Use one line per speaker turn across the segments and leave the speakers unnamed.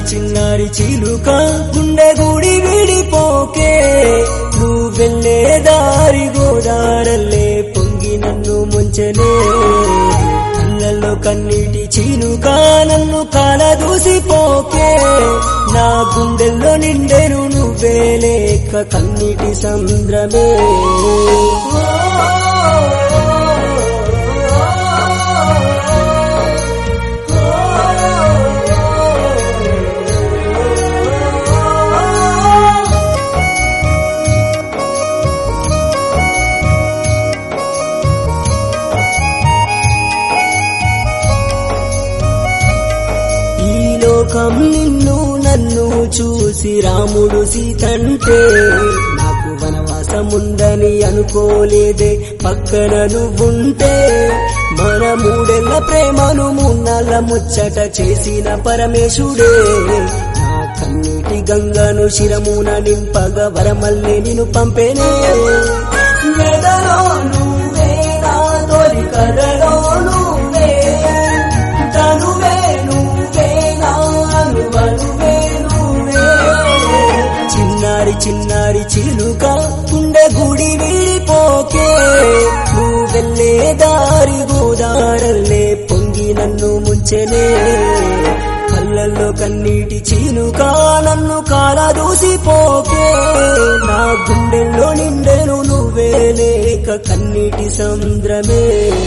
చిన్నారి చీలుక గుండె గుడి విడిపోకే నువ్వు వెళ్ళే దారి గోదారల్లే పొంగి నన్ను ముంచనే కళ్ళల్లో కన్నీటి చీనుక నన్ను కాల దూసిపోకే నా గుండెల్లో నిండెను నువ్వే లేక కన్నీటి సంద్రమే ఈ లోకం నిన్ను నన్ను చూసి రాముడు సీతంటే నాకు వనవాసముందని అనుకోలేదే పక్కన నువ్వుంటే మన మూడెళ్ళ ప్రేమను మూన్నళ్ళ ముచ్చట చేసిన పరమేశుడే నా కన్నీటి గంగను శిరమున నింపగ వరమల్లే నిన్ను పంపేనే ఎదలో నువ్వే నా తొలి కథలో నువ్వే తనువే నువ్వే నాను వనువే నువ్వే చిన్నారి చిన్నారి చిలుక గుండె గుడి విడిపోకే నువ్వు వెళ్ళే దారి గోదారల్లే పొంగి నన్ను ముంచెనే కళ్ళల్లో కన్నీటి చీనుక నన్ను కాల దూసిపోకే నా గుండెల్లో నిండెను నువ్వే లేక కన్నీటి సంద్రమే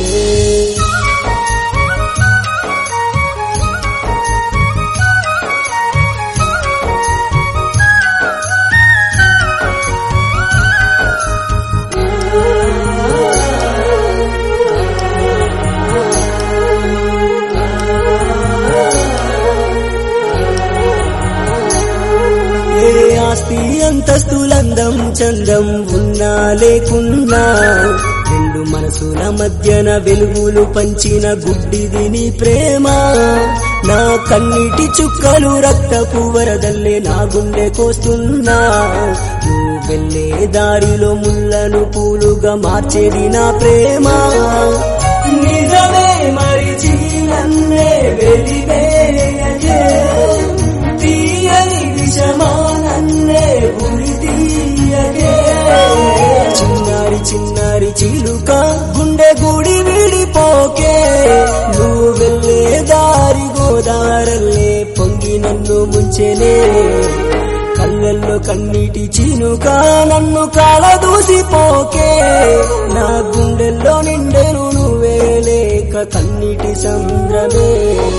ఏ ఆస్తి అంతస్తులందం చందం ఉన్నా లేకున్నా రెండు మనసుల మధ్యన వెలుగులు పంచిన గుడ్డిది నీ ప్రేమ నా కన్నీటి చుక్కలు రక్తపు వరదల్లే నా గుండె కోస్తున్నా నువ్వు వెళ్ళే దారిలో ముళ్ళను పూలుగా మార్చేది నా ప్రేమ నిజమే మరిచి నన్నే వెలివేయకే తీయని విషమానన్నే ఉరి తీయకే చిన్నారి చిన్నారి చిలుక గుండె గుడి విడిపోకే నువ్వు వెళ్ళే దారి గోదారల్లే పొంగి నన్ను ముంచెనే కళ్ళల్లో కన్నీటి చీనుక నన్ను కాల దూసిపోకే నా గుండెల్లో నిండెను నువ్వే లేక కన్నీటి సంద్రమే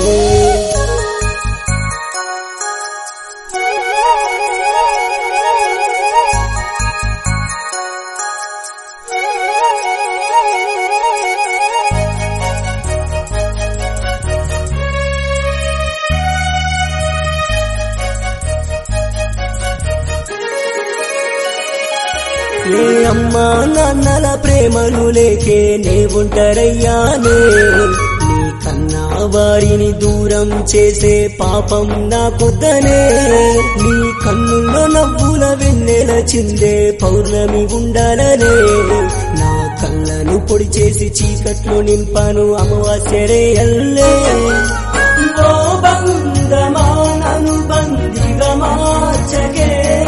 ఏ అమ్మా నాన్నల ప్రేమలు లేకే నే ఒంటరయ్యానే నీ కన్నా వారిని దూరం చేసే పాపం నాకొద్దనే నీ కన్నుల్లో నవ్వుల వెన్నెల చిందే పౌర్ణమి ఉండాలనే నా కళ్ళను పొడి చేసి చీకట్లో నింపాను అమావాస్యరే అల్లే ఓ బంధమా నన్ను బందిగా మార్చగే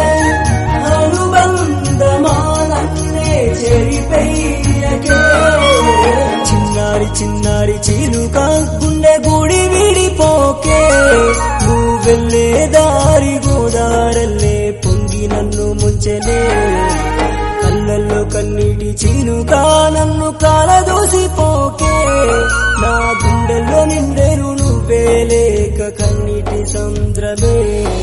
అనుబంధమా నన్నే చెరిపెయ్యకే చిన్నారి చిన్నారి చీలుక గుండె గుడి విడిపోకే నువ్వు వెళ్ళే దారి గోదారల్లే పొంగి నన్ను ముంచెనే కళ్ళల్లో కన్నీటి చీనుక నన్ను కాల దూసిపోకే నా గుండెల్లో నిండెను నువ్వే లేక కన్నీటి సంద్రమే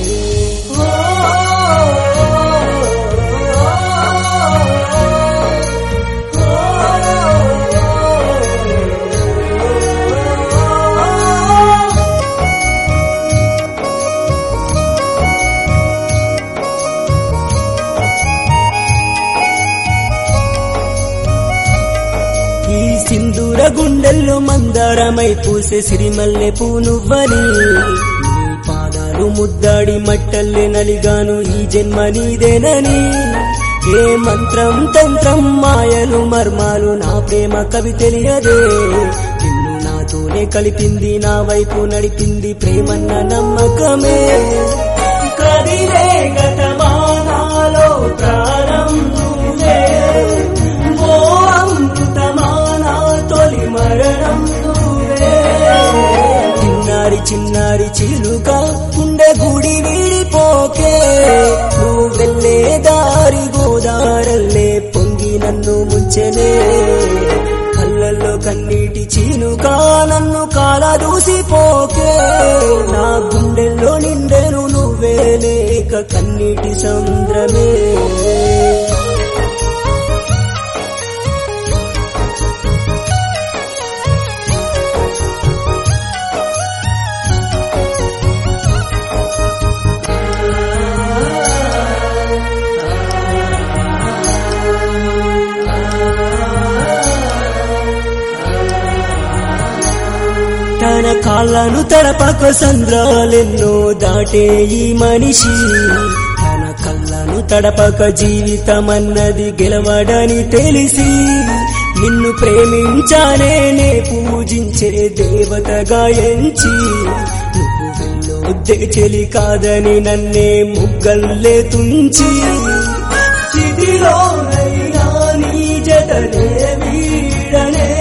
ఈ సింధూర గుండెల్లో మందారమై పూసే సిరిమల్లె పూనువ్వని నీ పాదాలు ముద్దాడి మట్టల్లే నలిగాను ఈ జన్మ నీదేనని ఏ మంత్రం తంత్రం మాయలు మర్మాలు నా ప్రేమ కవి తెలియదే నిన్ను నాతోనే నన్నే కలిపింది నా వైపు నడిపింది ప్రేమన్న నమ్మకమే కదిలే గతమానాలో ప్రాణం నువ్వే ఓ అమృతమానా తొలి మరణం నువ్వే చిన్నారి చిన్నారి చిలుక ఉండే గుడి వీడిపోకే నువ్వు వెళ్ళే దారి గోదారల్లే పొంగి నన్ను ముంచెనే కళ్ళల్లో కన్నీటి చీనుక నన్ను కాల దూసిపోకే నా గుండెల్లో నిండెను నువ్వే లేక కన్నీటి సంద్రమే తన కాళ్ళను తడపక సంద్రాలెన్నో దాటే ఈ మనిషి తన కళ్ళను తడపక జీవితమన్నది గెలవడని తెలిసి నిన్ను ప్రేమించానే నే పూజించే దేవతగా ఎంచి నువ్వు వెళ్ళొద్దే చెలి కాదని నన్నే ముగ్గల్లే తుంచి చితిలోనైనా నీ జతనే వీడనే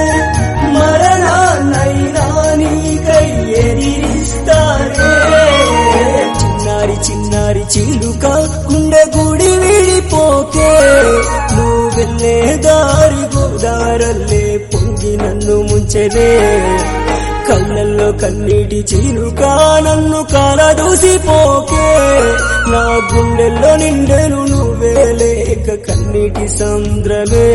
మరణాన్నైనా నీకై ఎదిరిస్తానే చిన్నారి చిన్నారి చిలుక గుండె గుడి విడిపోకే నువ్వు వెళ్ళే దారి గోదారల్లే పొంగి నన్ను ముంచెనే కళ్ళల్లో కన్నీటి చిలుక నన్ను కాలదూసిపోకే నా గుండెల్లో నిండెను నువ్వే లేక కన్నీటి సంద్రమే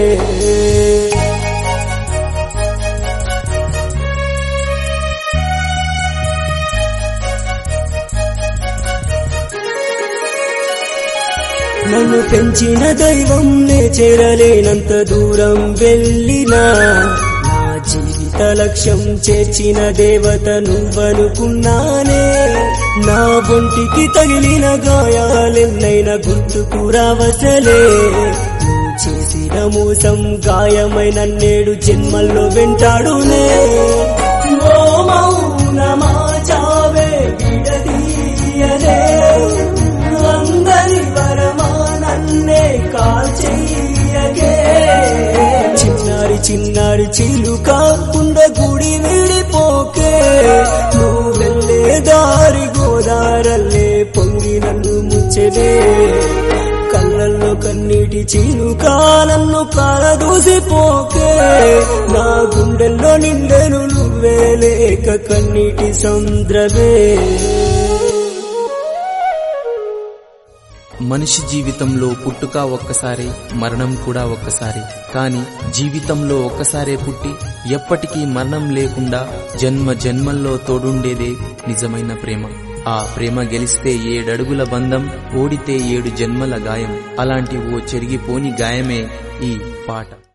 నన్ను పెంచిన దైవం నే చేరలేనంత దూరం వెళ్ళినా నా జీవిత లక్ష్యం చేర్చిన దేవత నువ్వనుకున్నానే నా ఒంటికి తగిలిన గాయాలెన్నైనా గుర్తుకు రావసలే నువ్వు చేసిన మోసం గాయమైన నేడు జన్మల్లో వెంటాడునే ఓ మౌనమా చావే విడదీయనే అందరి వరమా నన్నే కాల్చెయ్యగే చిన్నారి చిన్నారి చిలుక ఉండ గుడి విడిపోకే నువ్వు వెళ్ళే దారి గోదారల్లే పొంగి నన్ను ముచ్చదే కళ్ళల్లో కన్నీటి చిలుక నన్ను కాలదూసిపోకే నా గుండెల్లో నిండెను నువ్వే లేక కన్నీటి సంద్రమే
మనిషి జీవితంలో పుట్టుక ఒక్కసారి మరణం కూడా ఒక్కసారి కాని జీవితంలో ఒక్కసారే పుట్టి ఎప్పటికీ మరణం లేకుండా జన్మ జన్మల్లో తోడుండేదే నిజమైన ప్రేమ ఆ ప్రేమ గెలిస్తే ఏడడుగుల బంధం ఓడితే ఏడు జన్మల గాయం అలాంటి ఓ చెరిగిపోని గాయమే ఈ పాట